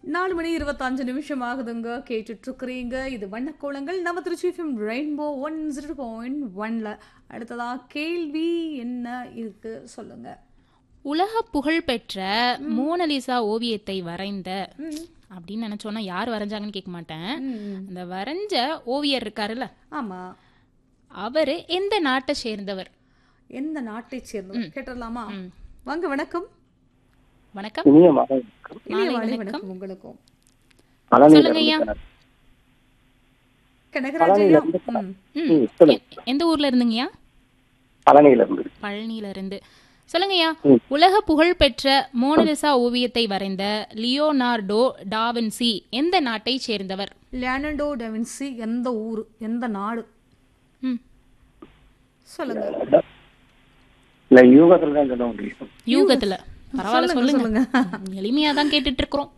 நாலு மணி இருபத்தஞ்சு நிமிஷம் ஆகுதுங்க கேட்டுட்டு இருக்கிறீங்க இது வண்ணக்கோளங்கள் நம்ம திருச்சி ஃபிம் ரெயின்போ ஒன் ஜீரோ பாயிண்ட் ஒன்ல அடுத்ததா கேள்வி என்ன இருக்கு சொல்லுங்க உலக புகழ்பெற்ற மோனலிசா ஓவியத்தை வரைந்த அப்படின்னு நினைச்சோன்னா யார் வரைஞ்சாங்கன்னு கேட்க மாட்டேன் ம், அந்த வரைஞ்ச ஓவியர் இருக்காருல்ல ஆமா அவரு எந்த நாட்டை சேர்ந்தவர் எந்த நாட்டை சேர்ந்தவர் கேட்டுடலாமா வாங்க வணக்கம் வணக்கம் இனிய மாலை வணக்கம். இனிய மாலை மாலை வணக்கம். வணக்கம் உங்களுக்கும் பழனியில சொல்லுங்க ஐயா. இருந்து கனகராஜ் ஐயா ம். ம். ம், சொல்லுங்க. எ- எந்த ஊர்ல இருந்துங்கய்யா பழனியில இருந்து பழனியில இருந்து சொல்லுங்கய்யா ம். உலக புகழ்பெற்ற மோனலிசா ஓவியத்தை வரைந்த லியோனார்டோ டாவின்சி எந்த நாட்டை சேர்ந்தவர் லியானடோ டெவின்சி எந்த ஊர் எந்த நாடு ம். சொல்லுங்க இல்ல யூகத்துல தான் சொல்ல முடியும் யூகத்துல பரவாயில்ல சொல்லுங்க, சொல்லுங்க எளிமையா தான் கேட்டுட்டு இருக்கிறோம்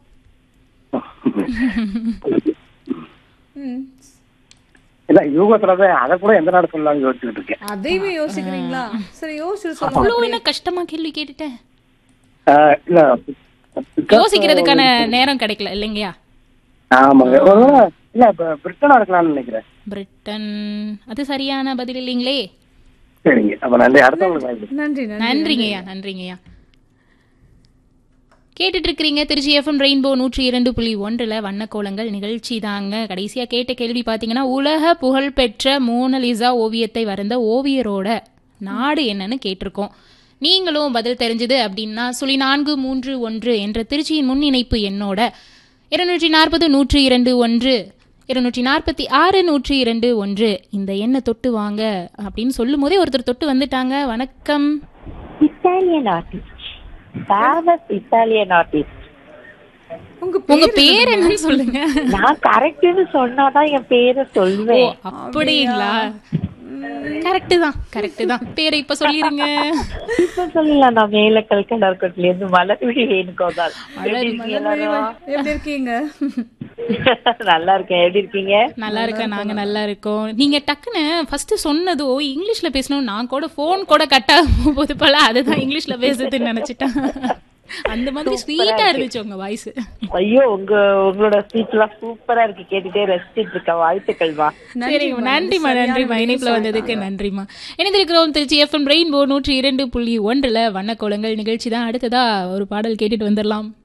ம். இல்ல யூகத்துல தான் அதை கூட எந்த நாடு சொல்லலாம்னு யோசிச்சுட்டு இருக்கேன் அதையுமே யோசிக்கிறீங்களா சரி யோசிச்சு சொல்லுங்க அவ்வளோ என்ன கஷ்டமா கேள்வி கேட்டுட்டேன் ஆஹ், இல்ல யோசிக்கிறதுக்கான நேரம் கிடைக்கல இல்லைங்கய்யா ஆமாங்க ஒருவேளை இல்ல இப்ப பிரிட்டனா இருக்கலாம்னு நினைக்கிறேன் பிரிட்டன் அது சரியான பதில் இல்லைங்களே சரிங்க அப்ப நன்றி அடுத்தவங்களுக்கு வாய்ப்பு நன்றி நன்றி நன்றிங்கய்யா நன்றிங்கய்யா கேட்டுட்டு இருக்கிறீங்க திருச்சி எஃப்எம் ரெயின்போ நூற்றி இரண்டு புள்ளி ஒன்றில் வண்ணக்கோலங்கள் நிகழ்ச்சி தாங்க கடைசியாக கேட்ட கேள்வி பார்த்தீங்கன்னா உலக புகழ்பெற்ற மோனலிசா ஓவியத்தை வரைந்த ஓவியரோட நாடு என்னன்னு கேட்டிருக்கோம் நீங்களும் பதில் தெரிஞ்சது அப்படின்னா சுழி நான்கு மூன்று ஒன்று என்ற திருச்சியின் முன் இணைப்பு எண்ணோட இருநூற்றி நாற்பது நூற்றி இரண்டு ஒன்று இருநூற்றி நாற்பத்தி ஆறு நூற்றி இரண்டு ஒன்று இந்த எண்ணை தொட்டு வாங்க அப்படின்னு சொல்லும் போதே ஒருத்தர் தொட்டு வந்துட்டாங்க வணக்கம் Italian artist famous Italian artist உங்க உங்க பேர் பேர் என்னன்னு சொல்லுங்க நான் கரெக்ட்னு சொன்னாதான் என் பேரை ஓ சொல்வேன் அப்படிங்களா கரெக்ட் தான் கரெக்ட் தான் பேரை இப்ப சொல்லிருங்க இப்ப சொல்லலாம் நான் மேல கல்கண்டார்கோட்ல இருந்து மலர்விழி வேணுகோபால் எப்படி இருக்கீங்க எல்லாரும்? எப்படி இருக்கீங்க நல்லா இருக்கேன் எப்படி இருக்கீங்க நல்லா இருக்கேன் நாங்க நல்லா இருக்கோம் நீங்க டக்குன்னு ஃபர்ஸ்ட் சொன்னதோ இங்கிலீஷ்ல பேசணும் நான் கூட ஃபோன் கூட கட் ஆகும் போது போல அதுதான் இங்கிலீஷ்ல பேசுதுன்னு நினைச்சிட்டேன் அந்த மாதிரி ஸ்வீட்டா இருந்துச்சு உங்க வாய்ஸ் ஐயோ உங்க உங்களோட ஸ்பீச் எல்லாம் சூப்பரா இருக்கு கேட்டுட்டே ரசிச்சிட்டு இருக்கேன் வாழ்த்துக்கள்மா சரிங்க நன்றிம்மா நன்றிம்மா இணைப்புல வந்ததுக்கு நன்றிம்மா இணைந்திருக்கிறோம் திருச்சி எஃப்எம் ரெயின்போ நூற்றி இரண்டு புள்ளி ஒன்றுல வண்ணக்கோலங்கள் நிகழ்ச்சி தான் அடுத்ததா ஒரு பாடல் கேட்டுட்டு வந்துடலாம்